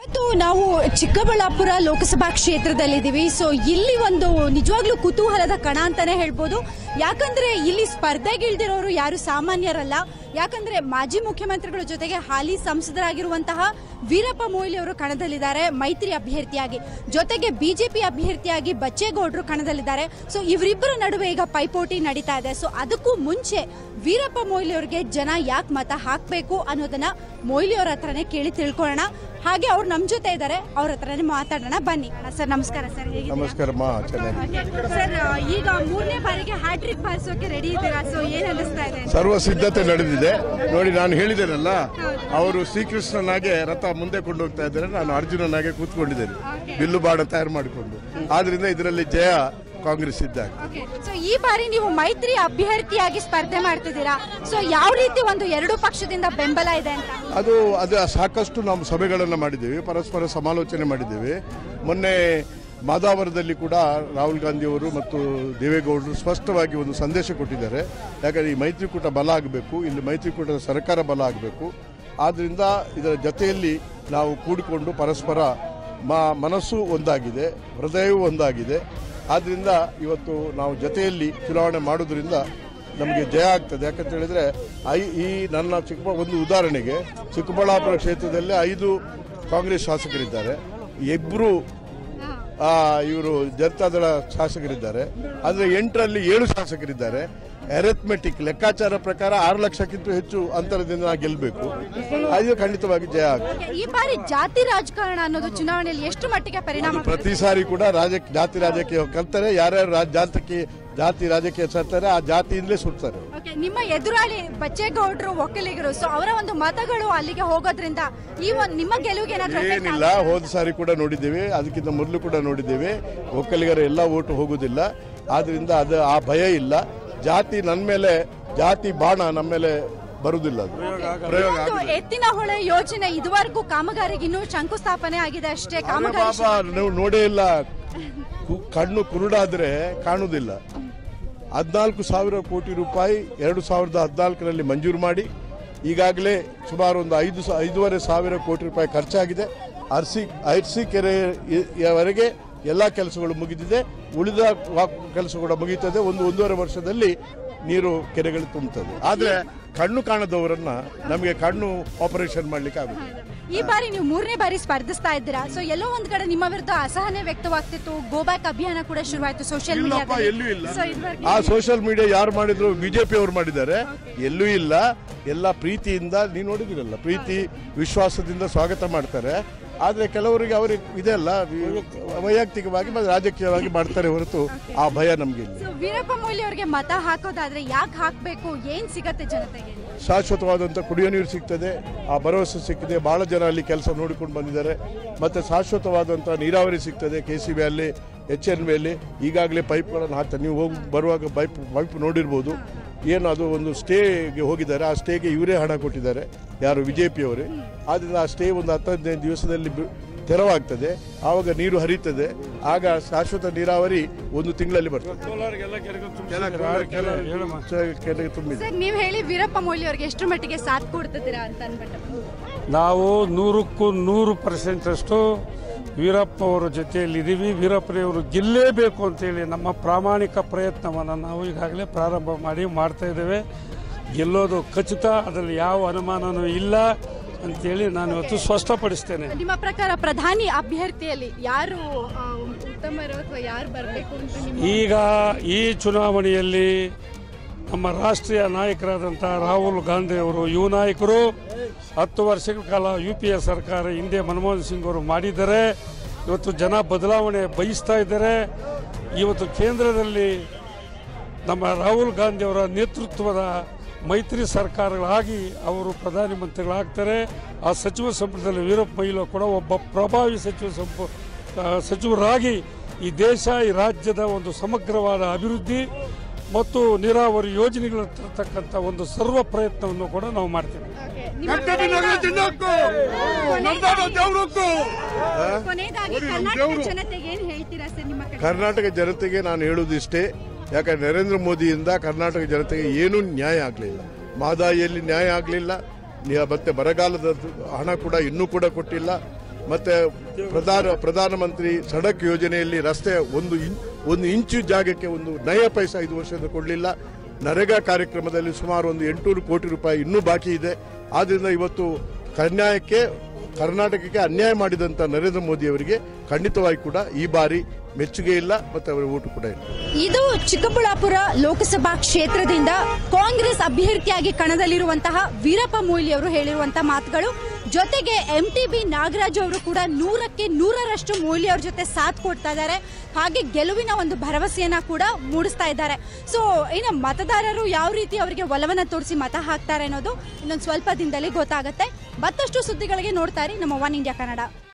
ಇವತ್ತು ನಾವು ಚಿಕ್ಕಬಳ್ಳಾಪುರ ಲೋಕಸಭಾ ಕ್ಷೇತ್ರದಲ್ಲಿದ್ದೀವಿ ಸೊ ಇಲ್ಲಿ ಒಂದು ನಿಜವಾಗ್ಲೂ ಕುತೂಹಲದ ಕಣ ಅಂತಾನೆ ಹೇಳ್ಬೋದು ಯಾಕಂದ್ರೆ ಇಲ್ಲಿ ಸ್ಪರ್ಧೆಗಿಳ್ದಿರೋರು ಯಾರು ಸಾಮಾನ್ಯರಲ್ಲ ಯಾಕಂದ್ರೆ ಮಾಜಿ ಮುಖ್ಯಮಂತ್ರಿಗಳ ಜೊತೆಗೆ ಹಾಲಿ ಸಂಸದರಾಗಿರುವಂತಹ ವೀರಪ್ಪ ಮೊಯ್ಲಿ ಅವರು ಕಣದಲ್ಲಿದ್ದಾರೆ ಮೈತ್ರಿ ಅಭ್ಯರ್ಥಿಯಾಗಿ ಜೊತೆಗೆ ಬಿಜೆಪಿ ಅಭ್ಯರ್ಥಿಯಾಗಿ ಬಚ್ಚೇಗೌಡರು ಕಣದಲ್ಲಿದ್ದಾರೆ ಸೊ ಇವರಿಬ್ಬರ ನಡುವೆ ಈಗ ಪೈಪೋಟಿ ನಡೀತಾ ಇದೆ ಸೊ ಅದಕ್ಕೂ ಮುಂಚೆ ವೀರಪ್ಪ ಮೊಯ್ಲಿ ಅವರಿಗೆ ಜನ ಯಾಕೆ ಮತ ಹಾಕಬೇಕು ಅನ್ನೋದನ್ನ ಮೊಯ್ಲಿ ಅವ್ರ ಹತ್ರನೇ ಕೇಳಿ ತಿಳ್ಕೊಳ್ಳೋಣ ಹಾಗೆ ಅವ್ರು ನಮ್ ಜೊತೆ ಇದ್ದಾರೆ ಅವ್ರ ಹತ್ರನೇ ಮಾತಾಡೋಣ ಬನ್ನಿ ಸರ್ ನಮಸ್ಕಾರ ಸರ್ ಹೇಗಿದ್ದೀರಾ ನಮಸ್ಕಾರಮ್ಮ ಚೆನ್ನಾಗಿ ಸರ್ ಈಗ ಮೂರನೇ ಬಾರಿಗೆ ಹ್ಯಾಟ್ರಿಕ್ ಬಾರಿಸೋಕೆ ರೆಡಿ ಇದ್ದೀರಾ ಸೊ ಏನ್ ಅನಿಸ್ತಾ ಇದೆ ಸರ್ವ ಸಿದ್ಧತೆ ನಡೆದಿದೆ ನೋಡಿ ನಾನು ಹೇಳಿದ್ದೇನಲ್ಲ ಅವರು ಶ್ರೀಕೃಷ್ಣನಾಗೆ ರಥ ಮುಂದೆ ಕೊಂಡೋಗ್ತಾ ಇದ್ದಾರೆ ನಾನು ಅರ್ಜುನನಾಗೆ ಕೂತ್ಕೊಂಡಿದ್ದೇನೆ ಬಿಲ್ಲು ಬಾಣ ತಯಾರು ಮಾಡಿಕೊಂಡು ಆದ್ರಿಂದ ಇದರಲ್ಲಿ ಜಯ ಕಾಂಗ್ರೆಸ್ ಇದ್ದಾಗ ಸೊ ಈ ಬಾರಿ ನೀವು ಮೈತ್ರಿ ಅಭ್ಯರ್ಥಿಯಾಗಿ ಸ್ಪರ್ಧೆ ಮಾಡ್ತಿದ್ದೀರಾ ಸೊ ಯಾವ ರೀತಿ ಒಂದು ಎರಡು ಪಕ್ಷದಿಂದ ಬೆಂಬಲ ಇದೆ ಅಂತ ಅದು ಅದು ಸಾಕಷ್ಟು ನಾವು ಸಭೆಗಳನ್ನು ಮಾಡಿದ್ದೇವೆ ಪರಸ್ಪರ ಸಮಾಲೋಚನೆ ಮಾಡಿದ್ದೇವೆ ಮೊನ್ನೆ ಮಾದಾವರದಲ್ಲಿ ಕೂಡ ರಾಹುಲ್ ಗಾಂಧಿ ಅವರು ಮತ್ತು ದೇವೇಗೌಡರು ಸ್ಪಷ್ಟವಾಗಿ ಒಂದು ಸಂದೇಶ ಕೊಟ್ಟಿದ್ದಾರೆ ಯಾಕಂದರೆ ಈ ಮೈತ್ರಿಕೂಟ ಬಲ ಆಗಬೇಕು ಇಲ್ಲಿ ಮೈತ್ರಿಕೂಟದ ಸರ್ಕಾರ ಬಲ ಆಗಬೇಕು ಆದ್ದರಿಂದ ಇದರ ಜೊತೆಯಲ್ಲಿ ನಾವು ಕೂಡಿಕೊಂಡು ಪರಸ್ಪರ ಮ ಮನಸ್ಸು ಒಂದಾಗಿದೆ ಹೃದಯವೂ ಒಂದಾಗಿದೆ ಆದ್ದರಿಂದ ಇವತ್ತು ನಾವು ಜೊತೆಯಲ್ಲಿ ಚುನಾವಣೆ ಮಾಡೋದ್ರಿಂದ ನಮಗೆ ಜಯ ಆಗ್ತದೆ ಯಾಕಂತ ಹೇಳಿದ್ರೆ ಐ ಈ ನನ್ನ ಚಿಕ್ಕ ಒಂದು ಉದಾಹರಣೆಗೆ ಚಿಕ್ಕಬಳ್ಳಾಪುರ ಕ್ಷೇತ್ರದಲ್ಲಿ ಐದು ಕಾಂಗ್ರೆಸ್ ಶಾಸಕರಿದ್ದಾರೆ ಇಬ್ಬರು ಇವರು ಜನತಾದಳ ಶಾಸಕರಿದ್ದಾರೆ ಆದರೆ ಎಂಟರಲ್ಲಿ ಏಳು ಶಾಸಕರಿದ್ದಾರೆ ಅರೆಥಮೆಟಿಕ್ ಲೆಕ್ಕಾಚಾರ ಪ್ರಕಾರ ಆರು ಲಕ್ಷಕ್ಕಿಂತ ಹೆಚ್ಚು ಅಂತರದಿಂದ ನಾವು ಗೆಲ್ಲಬೇಕು ಅದು ಖಂಡಿತವಾಗಿ ಜಯ ಆಗ್ತದೆ ಈ ಬಾರಿ ಜಾತಿ ರಾಜಕಾರಣ ಅನ್ನೋದು ಚುನಾವಣೆಯಲ್ಲಿ ಎಷ್ಟು ಮಟ್ಟಿಗೆ ಪರಿಣಾಮ ಅದು ಪ್ರತಿ ಸಾರಿ ಕೂಡ ರಾಜ ಜಾತಿ ರಾಜಕೀಯ ಕಲ್ತಾರೆ ಯಾರ್ಯಾರು ರಾಜ- ಜಾತಕ್ಕೆ ಜಾತಿ ರಾಜಕೀಯ ಸೇರ್ತಾರೆ ಆ ಜಾತಿಯಿಂದಲೇ ಸುಡ್ತಾರೆ ಓಕೆ, ನಿಮ್ಮ ಎದುರಾಳಿ ಬಚ್ಚೇಗೌಡರು ಒಕ್ಕಲಿಗರು ಸೊ ಅವರ ಒಂದು ಮತಗಳು ಅಲ್ಲಿಗೆ ಹೋಗೋದ್ರಿಂದ ಈ ಒಂದು ನಿಮ್ಮ ಗೆಲುವಿಗೆ ಏನಾದ್ರೂ effect ಏನಿಲ್ಲ ಹೋದ ಸಾರಿ ಕೂಡ ನೋಡಿದ್ದೇವೆ ಅದಕ್ಕಿಂತ ಮೊದಲು ಕೂಡ ನೋಡಿದ್ದೇವೆ ಒಕ್ಕಲಿಗರ ಎಲ್ಲ ಓಟು ಹೋಗುದಿಲ್ಲ ಆದ್ರಿಂದ ಅದು ಆ ಭಯ ಇಲ್ಲ ಜಾತಿ ನನ್ನ ಮೇಲೆ ಜಾತಿ ಬಾಣ ನಮ್ಮ ಮೇಲೆ ಬರುವುದಿಲ್ಲ ಅದು ಪ್ರಯೋಗ ಒಂದು ಎತ್ತಿನ ಹೊಳೆ ಯೋಜನೆ ಇದುವರೆಗೂ ಕಾಮಗಾರಿಗೆ ಇನ್ನೂ ಶಂಕುಸ್ಥಾಪನೆ ಆಗಿದೆ ಅಷ್ಟೇ ಅರೆ ಕಾಮಗಾರಿ ಬಾಬಾ ನೀವು ನೋಡೇ ಇಲ್ಲ ಕು- ಕಣ್ಣು ಕುರುಡಾದ್ರೆ ಕಾಣುವುದಿಲ್ಲ ಹದಿನಾಲ್ಕು ಸಾವಿರ ಕೋಟಿ ರೂಪಾಯಿ ಎರಡು ಸಾವಿರದ ಹದಿನಾಲ್ಕರಲ್ಲಿ ಮಂಜೂರು ಮಾಡಿ ಈಗಾಗಲೇ ಸುಮಾರು ಒಂದು ಐದು ಸ- ಐದೂವರೆ ಸಾವಿರ ಕೋಟಿ ರೂಪಾಯಿ ಖರ್ಚಾಗಿದೆ ಅರ್ಸಿ ಅರ್ಸಿ ಕೆರೆಯವರೆಗೆ ಎಲ್ಲ ಕೆಲಸಗಳು ಮುಗಿದಿದೆ ಉಳಿದ ವಾ- ಕೆಲಸ ಕೂಡ ಮುಗೀತದೆ ಒಂದು ಒಂದೂವರೆ ವರ್ಷದಲ್ಲಿ ನೀರು ಕೆರೆಗಳು ತುಂಬುತ್ತದೆ ಆದರೆ ಕಣ್ಣು ಕಾಣದವರನ್ನ ನಮಗೆ ಕಣ್ಣು ಆಪರೇಷನ್ ಮಾಡ್ಲಿಕ್ಕೆ ಆಗುತ್ತೆ ಈ ಬಾರಿ ನೀವು ಮೂರನೇ ಬಾರಿ ಸ್ಪರ್ಧಿಸ್ತಾ ಇದ್ದೀರಾ ಸೊ ಎಲ್ಲೋ ಒಂದ್ ಕಡೆ ನಿಮ್ಮ ವಿರುದ್ಧ ಅಸಹನೆ ವ್ಯಕ್ತವಾಗ್ತಿತ್ತು ಗೋಬ್ಯಾಕ್ ಅಭಿಯಾನ ಕೂಡ ಶುರುವಾಯ್ತು ಸೋಷಿಯಲ್ ಇಲ್ಲಪ್ಪ ಎಲ್ಲೂ ಇಲ್ಲ ಸೊ ಇದುವರೆಗೆ ಆ ಸೋಷಿಯಲ್ ಮೀಡಿಯಾ ಯಾರು ಮಾಡಿದ್ರು ಬಿಜೆಪಿ ಅವರು ಮಾಡಿದ್ದಾರೆ ಎಲ್ಲೂ ಇಲ್ಲ ಎಲ್ಲ ಪ್ರೀತಿಯಿಂದ ನೀವು ನೋಡಿದಿರಲ್ಲ ಪ್ರೀತಿ ವಿಶ್ವಾಸದಿಂದ ಸ್ವಾಗತ ಮಾಡ್ತಾರೆ ಆದ್ರೆ ಕೆಲವರಿಗೆ ಅವ್ರಿಗೆ ಇದೆಲ್ಲ ವೈಯಕ್ತಿಕವಾಗಿ ಮತ್ತೆ ರಾಜಕೀಯವಾಗಿ ಮಾಡ್ತಾರೆ ಹೊರತು ಆ ಭಯ ನಮ್ಗೆ ಇಲ್ಲ ಸೊ ವೀರಪ್ಪ ಮೊಯ್ಲಿ ಅವರಿಗೆ ಮತ ಹಾಕೋದಾದ್ರೆ ಯಾಕೆ ಹಾಕ್ಬೇಕು ಏನ್ ಸಿಗತ್ತೆ ಜನತೆಗೆ ಶಾಶ್ವತವಾದಂಥ ಕುಡಿಯೋ ನೀರು ಸಿಗ್ತದೆ ಆ ಭರವಸೆ ಸಿಕ್ಕಿದೆ ಬಹಳ ಜನ ಅಲ್ಲಿ ಕೆಲಸ ನೋಡಿಕೊಂಡು ಬಂದಿದ್ದಾರೆ ಮತ್ತೆ ಶಾಶ್ವತವಾದಂಥ ನೀರಾವರಿ ಸಿಗ್ತದೆ ಕೆ ಸಿ ಬಿ ಅಲ್ಲಿ ಎಚ್ ಎನ್ ಅಲ್ಲಿ ಈಗಾಗಲೇ ಪೈಪ್ಗಳನ್ನು ಹಾಕ್ತಾರೆ ನೀವು ಹೋಗಿ ಬರುವಾಗ ಪೈಪ್ ಪೈಪ್ ನೋಡಿರ್ಬೋದು ಏನು ಅದು ಒಂದು ಸ್ಟೇಗೆ ಹೋಗಿದ್ದಾರೆ ಆ ಸ್ಟೇಗೆ ಇವರೇ ಹಣ ಕೊಟ್ಟಿದ್ದಾರೆ ಯಾರು ಬಿಜೆಪಿಯವರೇ ಆದ್ದರಿಂದ ಆ ಸ್ಟೇ ಒಂದು ಹತ್ತು ಹದಿನೈದು ದಿವಸದಲ್ಲಿ ಬಿ- ತೆರವಾಗ್ತದೆ ಆವಾಗ ನೀರು ಹರಿತದೆ ಆಗ ಶಾಶ್ವತ ನೀರಾವರಿ ಒಂದು ತಿಂಗಳಲ್ಲಿ ಬರ್ತದೆ ಕೆಲ- ಕೆರೆಗೆ ತುಂಬಿದೆ ಸರ್ ನೀವು ಹೇಳಿ ವೀರಪ್ಪ ಮೊಯ್ಲಿ ಅವರಿಗೆ ಎಷ್ಟು ಮಟ್ಟಿಗೆ ಸಾಥ್ ಕೊಡ್ತಿದ್ದೀರಾ ಅಂತ ಅನ್ಬಿಟ್ಟು ನಾವು ನೂರಕ್ಕೂ ನೂರು ಪರ್ಸೆಂಟ್ ಅಷ್ಟು ವೀರಪ್ಪ ಅವರ ಜೊತೆಯಲ್ಲಿ ಇದ್ದೀವಿ ವೀರಪ್ಪನವರು ಗೆಲ್ಲೇಬೇಕು ಅಂತೇಳಿ ನಮ್ಮ ಪ್ರಾಮಾಣಿಕ ಪ್ರಯತ್ನವನ್ನು ನಾವು ಈಗಾಗಲೇ ಪ್ರಾರಂಭ ಮಾಡಿ ಮಾಡ್ತಾ ಇದ್ದೇವೆ ಗೆಲ್ಲೋದು ಖಚಿತ ಅದರಲ್ಲಿ ಯಾವ ಅನುಮಾನನೂ ಇಲ್ಲ ಅಂತೇಳಿ ನಾನು ಇವತ್ತು ಸ್ಪಷ್ಟಪಡಿಸ್ತೇನೆ ನಿಮ್ಮ ಪ್ರಕಾರ ಪ್ರಧಾನಿ ಅಭ್ಯರ್ಥಿಯಲ್ಲಿ ಯಾರು ಆ, ಉತ್ತಮರು ಅಥವಾ ಯಾರು ಬರಬೇಕು ಅಂತ ನಿಮ್ಮ ಈಗ ಈ ಚುನಾವಣೆಯಲ್ಲಿ ನಮ್ಮ ರಾಷ್ಟ್ರೀಯ ನಾಯಕರಾದಂಥ ರಾಹುಲ್ ಗಾಂಧಿ ಅವರು ಯುವ ನಾಯಕರು ಹತ್ತು ವರ್ಷಗಳ ಕಾಲ ಯು ಪಿ ಎ ಸರ್ಕಾರ ಹಿಂದೆ ಮನಮೋಹನ್ ಸಿಂಗ್ ಅವರು ಮಾಡಿದ್ದಾರೆ ಇವತ್ತು ಜನ ಬದಲಾವಣೆ ಬಯಸ್ತಾ ಇದ್ದಾರೆ ಇವತ್ತು ಕೇಂದ್ರದಲ್ಲಿ ನಮ್ಮ ರಾಹುಲ್ ಗಾಂಧಿ ಅವರ ನೇತೃತ್ವದ ಮೈತ್ರಿ ಸರ್ಕಾರಗಳಾಗಿ ಅವರು ಪ್ರಧಾನಿ ಮಂತ್ರಿಗಳಾಗ್ತಾರೆ ಆ ಸಚಿವ ಸಂಪುಟದಲ್ಲಿ ವೀರಪ್ಪ ಮೊಯ್ಲಿ ಕೂಡ ಒಬ್ಬ ಪ್ರಭಾವಿ ಸಚಿವ ಸಂಪು ಆ, ಸಚಿವರಾಗಿ ಈ ದೇಶ ಈ ರಾಜ್ಯದ ಒಂದು ಸಮಗ್ರವಾದ ಅಭಿವೃದ್ಧಿ ಮತ್ತು ನೀರಾವರಿ ಯೋಜನೆಗಳ ತರ್ತಕ್ಕಂಥ ಒಂದು ಸರ್ವ ಪ್ರಯತ್ನವನ್ನು ಕೂಡ ನಾವು ಮಾಡ್ತೇವೆ ಕೊನೆಯದಾಗಿ ಕರ್ನಾಟಕ ಜನತೆಗೆ ಏನ್ ಹೇಳ್ತೀರಾ ಸರ್ ನಿಮ್ಮ ಕಡೆ ಕರ್ನಾಟಕ ಜನತೆಗೆ ನಾನು ಹೇಳುವುದಿಷ್ಟೇ ಯಾಕಂದ್ರೆ ನರೇಂದ್ರ ಮೋದಿಯಿಂದ ಕರ್ನಾಟಕ ಜನತೆಗೆ ಏನೂ ನ್ಯಾಯ ಆಗಲಿಲ್ಲ ಮಹದಾಯಿಯಲ್ಲಿ ನ್ಯಾಯ ಆಗಲಿಲ್ಲ ಮತ್ತೆ ಬರಗಾಲದ ಹಣ ಕೂಡ ಇನ್ನೂ ಕೂಡ ಕೊಟ್ಟಿಲ್ಲ ಮತ್ತೆ ಪ್ರಧಾನ ಪ್ರಧಾನಮಂತ್ರಿ ಸಡಕ್ ಯೋಜನೆಯಲ್ಲಿ ರಸ್ತೆ ಒಂದು ಇಂ- ಒಂದು ಇಂಚು ಜಾಗಕ್ಕೆ ಒಂದು ನಯ ಪೈಸಾ ಐದು ವರ್ಷದ ಕೊಡಲಿಲ್ಲ ನರೇಗಾ ಕಾರ್ಯಕ್ರಮದಲ್ಲಿ ಸುಮಾರು ಒಂದು ಎಂಟುನೂರು ಕೋಟಿ ರೂಪಾಯಿ ಇನ್ನೂ ಬಾಕಿ ಇದೆ ಆದ್ರಿಂದ ಇವತ್ತು ಕನ್ಯಾಯಕ್ಕೆ ಕರ್ನಾಟಕಕ್ಕೆ ಅನ್ಯಾಯ ಮಾಡಿದಂತ ನರೇಂದ್ರ ಮೋದಿ ಅವರಿಗೆ ಖಂಡಿತವಾಗಿ ಕೂಡ ಈ ಬಾರಿ ಮೆಚ್ಚುಗೆ ಇಲ್ಲ ಮತ್ತೆ ಅವರ ಓಟು ಕೂಡ ಇಲ್ಲ ಇದು ಚಿಕ್ಕಬಳ್ಳಾಪುರ ಲೋಕಸಭಾ ಕ್ಷೇತ್ರದಿಂದ ಕಾಂಗ್ರೆಸ್ ಅಭ್ಯರ್ಥಿಯಾಗಿ ಕಣದಲ್ಲಿರುವಂತಹ ವೀರಪ್ಪ ಮೊಯ್ಲಿ ಅವರು ಹೇಳಿರುವಂತಹ ಮಾತುಗಳು ಜೊತೆಗೆ ಎಂ ಟಿ ಬಿ ನಾಗರಾಜ್ ಅವರು ಕೂಡ ನೂರಕ್ಕೆ ನೂರರಷ್ಟು ಮೊಯ್ಲಿ ಅವ್ರ ಜೊತೆ ಸಾಥ್ ಕೊಡ್ತಾ ಇದ್ದಾರೆ ಹಾಗೆ ಗೆಲುವಿನ ಒಂದು ಭರವಸೆಯನ್ನ ಕೂಡ ಮೂಡಿಸ್ತಾ ಇದ್ದಾರೆ ಸೊ ಇನ್ನು ಮತದಾರರು ಯಾವ ರೀತಿ ಅವರಿಗೆ ಒಲವನ್ನ ತೋರಿಸಿ ಮತ ಹಾಕ್ತಾರೆ ಅನ್ನೋದು ಇನ್ನೊಂದು ಸ್ವಲ್ಪ ದಿನದಲ್ಲಿ ಗೊತ್ತಾಗುತ್ತೆ ಮತ್ತಷ್ಟು ಸುದ್ದಿಗಳಿಗೆ ನೋಡ್ತಾ ಇರಿ ನಮ್ಮ ಒನ್ ಇಂಡಿಯಾ ಕನ್ನಡ